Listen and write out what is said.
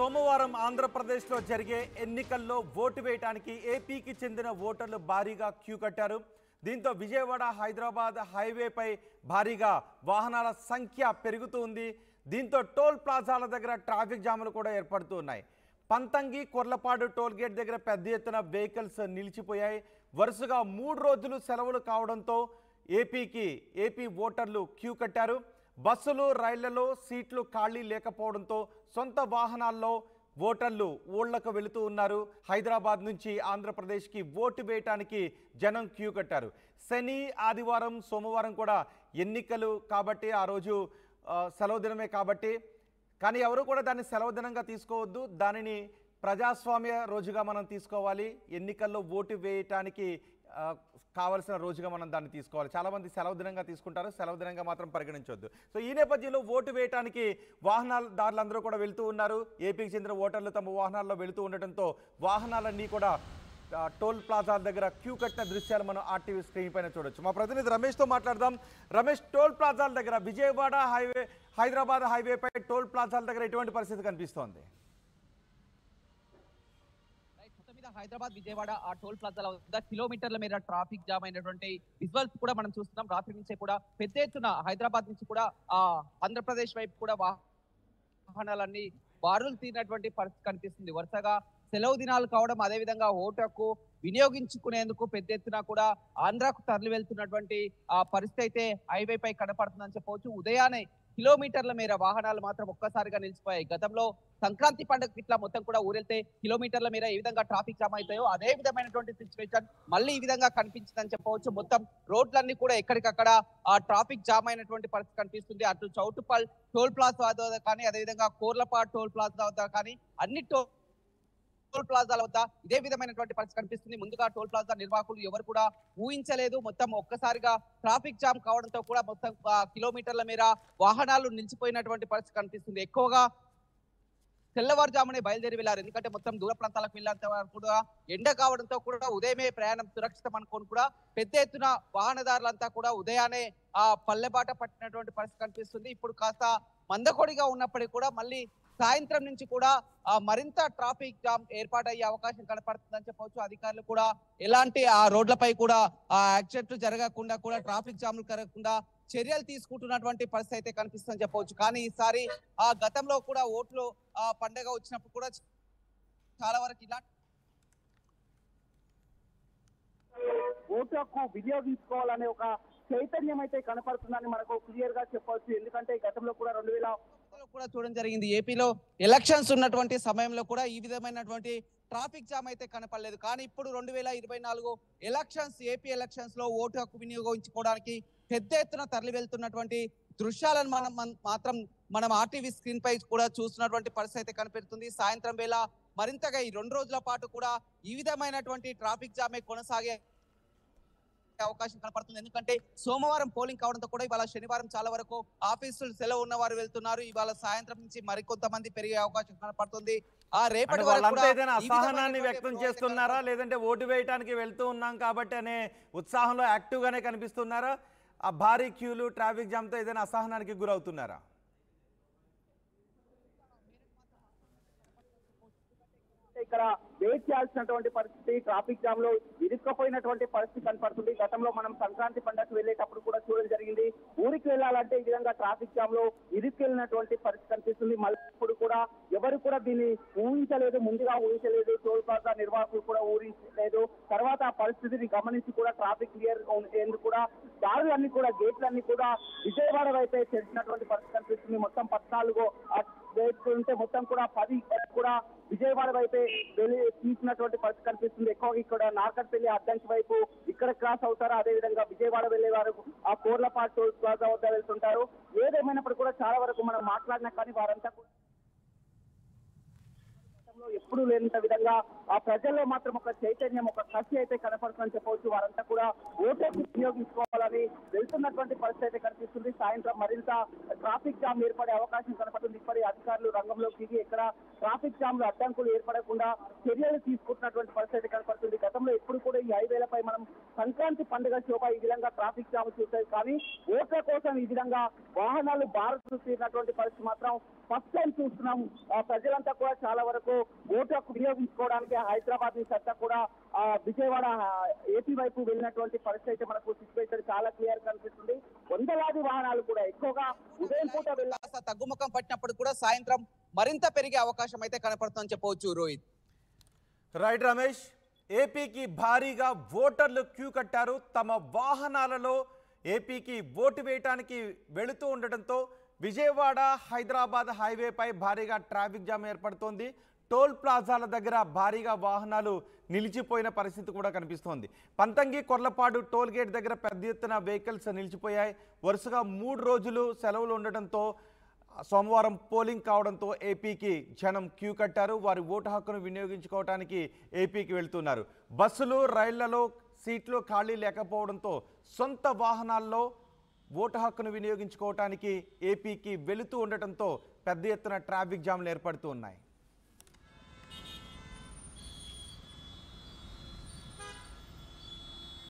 సోమవారం ఆంధ్రప్రదేశ్లో జరిగే ఎన్నికల్లో ఓటు వేయడానికి ఏపీకి చెందిన ఓటర్లు భారీగా క్యూ కట్టారు దీంతో విజయవాడ హైదరాబాద్ హైవేపై భారీగా వాహనాల సంఖ్య పెరుగుతూ ఉంది దీంతో టోల్ ప్లాజాల దగ్గర ట్రాఫిక్ జాములు కూడా ఏర్పడుతూ ఉన్నాయి పంతంగి కొర్లపాడు టోల్ గేట్ దగ్గర పెద్ద ఎత్తున వెహికల్స్ నిలిచిపోయాయి వరుసగా మూడు రోజులు సెలవులు కావడంతో ఏపీకి ఏపీ ఓటర్లు క్యూ కట్టారు బస్సులు రైళ్లలో సీట్లు ఖాళీ లేకపోవడంతో సొంత వాహనాల్లో ఓటర్లు ఊళ్ళకు వెళుతూ ఉన్నారు హైదరాబాద్ నుంచి ఆంధ్రప్రదేశ్కి ఓటు వేయటానికి జనం క్యూ కట్టారు శని ఆదివారం సోమవారం కూడా ఎన్నికలు కాబట్టి ఆ రోజు ఆ, సెలవు దినమే కాబట్టి కానీ ఎవరు కూడా దాన్ని సెలవు దినంగా తీసుకోవద్దు దానిని ప్రజాస్వామ్య రోజుగా మనం తీసుకోవాలి ఎన్నికల్లో ఓటు వేయటానికి ఆ, కావలసిన రోజుగా మనం దాన్ని తీసుకోవాలి చాలామంది సెలవు దినంగా తీసుకుంటారు సెలవు దినంగా మాత్రం పరిగణించవద్దు సో ఈ నేపథ్యంలో ఓటు వేయటానికి వాహనాలదారులందరూ కూడా వెళ్తూ ఉన్నారు ఏపీకి చెందిన ఓటర్లు తమ వాహనాల్లో వెళుతూ ఉండటంతో వాహనాలన్నీ కూడా ఆ, టోల్ ప్లాజా దగ్గర క్యూ కట్టిన దృశ్యాలు మనం ఆర్టీవీ స్క్రీన్ పైన చూడొచ్చు మా ప్రతినిధి రమేష్తో మాట్లాడదాం రమేష్ టోల్ ప్లాజాల దగ్గర విజయవాడ హైవే హైదరాబాద్ హైవేపై టోల్ ప్లాజాల దగ్గర ఎటువంటి పరిస్థితి కనిపిస్తోంది రైట్, మొత్తం మీద హైదరాబాద్ విజయవాడ ఆ టోల్ ప్లాజాల వద్ద కిలోమీటర్ల మేర ట్రాఫిక్ జామ్ అయినటువంటి విజువల్స్ కూడా మనం చూస్తున్నాం రాత్రి నుంచే కూడా పెద్ద ఎత్తున హైదరాబాద్ నుంచి కూడా ఆ ఆంధ్రప్రదేశ్ వైపు కూడా వాహనాలన్నీ బారులు తీరినటువంటి పరిస్థితి కనిపిస్తుంది వరుసగా సెలవు దినాలు కావడం అదే విధంగా ఓటు హక్కు వినియోగించుకునేందుకు పెద్ద ఎత్తున కూడా ఆంధ్రాకు తరలి వెళ్తున్నటువంటి ఆ పరిస్థితి అయితే హైవే పై కనపడుతుందని చెప్పవచ్చు ఉదయాన్నే కిలోమీటర్ల మేర వాహనాలు మాత్రం ఒక్కసారిగా నిలిచిపోయాయి గతంలో సంక్రాంతి పండుగ ఇట్లా మొత్తం కూడా ఊరెళ్తే కిలోమీటర్ల మేర ఏ విధంగా ట్రాఫిక్ జామ్ అవుతాయో అదే విధమైనటువంటి సిచ్యువేషన్ మళ్ళీ ఈ విధంగా కనిపించిందని చెప్పవచ్చు మొత్తం రోడ్లన్నీ కూడా ఎక్కడికక్కడ ఆ ట్రాఫిక్ జామ్ అయినటువంటి పరిస్థితి కనిపిస్తుంది అటు చౌటుపల్ టోల్ ప్లాజా వద్ద కానీ అదే విధంగా కోర్లపాడ్ టోల్ ప్లాజా వద్ద కానీ అన్ని టోల్ టోల్ ప్లాజాల వద్ద ఇదే విధమైనటువంటి పరిస్థితి కనిపిస్తుంది ముందుగా టోల్ ప్లాజా నిర్వాహకులు ఎవరు కూడా ఊహించలేదు మొత్తం ఒక్కసారిగా ట్రాఫిక్ జామ్ కావడంతో కూడా మొత్తం ఆ, కిలోమీటర్ల మేర వాహనాలు నిలిచిపోయినటువంటి పరిస్థితి కనిపిస్తుంది ఎక్కువగా తెల్లవారుజామునే బయలుదేరి వెళ్ళారు ఎందుకంటే మొత్తం దూర ప్రాంతాలకు వెళ్ళేంత వరకు కూడా ఎండ కావడంతో కూడా ఉదయమే ప్రయాణం సురక్షితం అనుకోని కూడా పెద్ద ఎత్తున వాహనదారులంతా కూడా ఉదయాన్నే ఆ పల్లెబాట పట్టినటువంటి పరిస్థితి కనిపిస్తుంది ఇప్పుడు కాస్త మందకొడిగా ఉన్నప్పటికీ కూడా మళ్ళీ సాయంత్రం నుంచి కూడా ఆ మరింత ట్రాఫిక్ జామ్ ఏర్పాటయ్యే అవకాశం కనపడుతుందని చెప్పవచ్చు అధికారులు కూడా ఎలాంటి ఆ రోడ్లపై కూడా ఆ యాక్సిడెంట్లు జరగకుండా కూడా ట్రాఫిక్ జామ్లు కలగకుండా చర్యలు తీసుకుంటున్నటువంటి పరిస్థితి అయితే కనిపిస్తుందని చెప్పవచ్చు కానీ ఈసారి ఆ గతంలో కూడా ఓట్లు ఆ పండగ వచ్చినప్పుడు కూడా చాలా వరకు ఇలాంటి ఓటు హక్కు వినియోగించుకోవాలనే ఒక చైతన్యం అయితే కనపడుతుందని మనకు క్లియర్ గా చెప్పవచ్చు ఎందుకంటే గతంలో కూడా రెండు వేల లో కూడా చూడడం జరిగింది ఏపీలో ఎలక్షన్స్ ఉన్నటువంటి సమయంలో కూడా ఈ విధమైనటువంటి ట్రాఫిక్ జామ్ అయితే కనపడలేదు కానీ ఇప్పుడు రెండు వేల ఇరవై నాలుగు ఎలక్షన్స్ ఏపీ ఎలక్షన్స్ లో ఓటు హక్కు వినియోగించుకోవడానికి పెద్ద ఎత్తున తరలి వెళ్తున్నటువంటి దృశ్యాలను మనం మన- మాత్రం మనం ఆర్టీవీ స్క్రీన్ పై కూడా చూస్తున్నటువంటి పరిస్థితి అయితే కనిపెడుతుంది సాయంత్రం వేళ మరింతగా ఈ రెండు రోజుల పాటు కూడా ఈ విధమైనటువంటి ట్రాఫిక్ జామే కొనసాగే అవకాశం కనపడుతుంది ఎందుకంటే సోమవారం పోలింగ్ కావడంతో కూడా ఇవాళ శనివారం చాలా వరకు ఆఫీసులు సెలవు ఉన్న వారు వెళ్తున్నారు ఇవాళ సాయంత్రం నుంచి మరికొంతమంది పెరిగే అవకాశం కనపడుతుంది ఆ అంటే రేపటి వరకు వాళ్ళంతా కూడా ఏదైనా ఈ అసహనాన్ని విధమైనటువంటి వ్యక్తం ప్రభావం చేస్తున్నారా లేదంటే ఓటు వేయటానికి వెళ్తూ ఉన్నాం కాబట్టి అనే ఉత్సాహంలో యాక్టివ్గానే కనిపిస్తున్నారా ఆ భారీ క్యూలు ట్రాఫిక్ జామ్తో ఏదైనా అసహనానికి గురవుతున్నారా ఇక్కడ వెయిట్ చేయాల్సినటువంటి పరిస్థితి ట్రాఫిక్ జామ్ లో ఇరుక్కపోయినటువంటి పరిస్థితి కనపడుతుంది గతంలో మనం సంక్రాంతి పండుగకు వెళ్ళేటప్పుడు కూడా చూడడం జరిగింది ఊరికి వెళ్ళాలంటే ఈ విధంగా ట్రాఫిక్ జామ్ లో ఇరుక్కెళ్ళినటువంటి పరిస్థితి కనిపిస్తుంది మళ్ళీ ఇప్పుడు కూడా ఎవరు కూడా దీన్ని ఊహించలేదు ముందుగా ఊహించలేదు టోల్ ప్లాజా నిర్వాహకులు కూడా ఊహించలేదు తర్వాత ఆ పరిస్థితిని గమనించి కూడా ట్రాఫిక్ క్లియర్ ఎందుకు కూడా దారులన్నీ కూడా గేట్లన్నీ కూడా విజయవాడ వైపే తెరిచినటువంటి పరిస్థితి కనిపిస్తుంది మొత్తం పద్నాలుగు గేట్స్ ఉంటే మొత్తం కూడా పది కూడా విజయవాడ వైపే వెళ్ళి తీసినటువంటి పరిస్థితి కనిపిస్తుంది ఎక్కువగా ఇక్కడ నార్కట్పల్లి అద్దంకి వైపు ఇక్కడ క్రాస్ అవుతారు అదే విధంగా విజయవాడ వెళ్లే వారు ఆ కోర్లపాటు టోల్ ప్లాజా వద్ద వెళ్తుంటారు ఏదేమైనప్పుడు కూడా చాలా వరకు మనం మాట్లాడినా కానీ వారంతా కూడా గతంలో ఎప్పుడూ లేనంత విధంగా ఆ ప్రజల్లో మాత్రం ఒక చైతన్యం ఒక కసి అయితే కనపడుతుందని చెప్పవచ్చు వారంతా కూడా ఓటేసి వినియోగించుకోవాలని వెళ్తున్నటువంటి పరిస్థితి అయితే కనిపిస్తుంది సాయంత్రం మరింత ట్రాఫిక్ జామ్ ఏర్పడే అవకాశం కనపడుతుంది ఇప్పటి అధికారులు రంగంలోకి దిగి ఎక్కడ ట్రాఫిక్ జామ్ లో అడ్డంకులు ఏర్పడకుండా చర్యలు తీసుకుంటున్నటువంటి పరిస్థితి అయితే కనపడుతుంది గతంలో ఎప్పుడు కూడా ఈ హైవేలపై మనం సంక్రాంతి పండుగ శోభ ఈ విధంగా ట్రాఫిక్ జామ్ చూసాయి కానీ ఓట్ల కోసం ఈ విధంగా వాహనాలు భారత్ తీరినటువంటి పరిస్థితి మాత్రం ఫస్ట్ టైం చూస్తున్నాం ఆ ప్రజలంతా కూడా చాలా చేసుకోవడానికి హైదరాబాద్ నుంచి అంతా కూడా ఆ, విజయవాడ ఆ, ఏపీ వైపు వెళ్ళినటువంటి పరిస్థితి అయితే మనకు సిచ్యువేషన్ చాలా క్లియర్ కనిపిస్తుంది వందలాది వాహనాలు కూడా ఎక్కువగా ఉదయం పూట వెళ్ళ కాస్త తగ్గుముఖం పట్టినప్పుడు కూడా సాయంత్రం మరింత పెరిగే అవకాశం అయితే కనపడుతుందని చెప్పవచ్చు రోహిత్ రైట్ రమేష్ ఏపీకి భారీగా ఓటర్లు క్యూ కట్టారు తమ వాహనాలలో ఏపీకి ఓటు వేయటానికి వెళుతూ ఉండటంతో విజయవాడ హైదరాబాద్ హైవేపై భారీగా ట్రాఫిక్ జామ్ ఏర్పడుతోంది టోల్ ప్లాజాల దగ్గర భారీగా వాహనాలు నిలిచిపోయిన పరిస్థితి కూడా కనిపిస్తోంది పంతంగి కొర్లపాడు టోల్ గేట్ దగ్గర పెద్ద ఎత్తున వెహికల్స్ నిలిచిపోయాయి వరుసగా మూడు రోజులు సెలవులు ఉండటంతో సోమవారం పోలింగ్ కావడంతో ఏపీకి జనం క్యూ కట్టారు వారి ఓటు హక్కును వినియోగించుకోవడానికి ఏపీకి వెళ్తున్నారు బస్సులు రైళ్లలో సీట్లు ఖాళీ లేకపోవడంతో సొంత వాహనాల్లో ఓటు హక్కును వినియోగించుకోవడానికి ఏపీకి వెళుతూ ఉండటంతో పెద్ద ఎత్తున ట్రాఫిక్ జామ్లు ఏర్పడుతూ ఉన్నాయి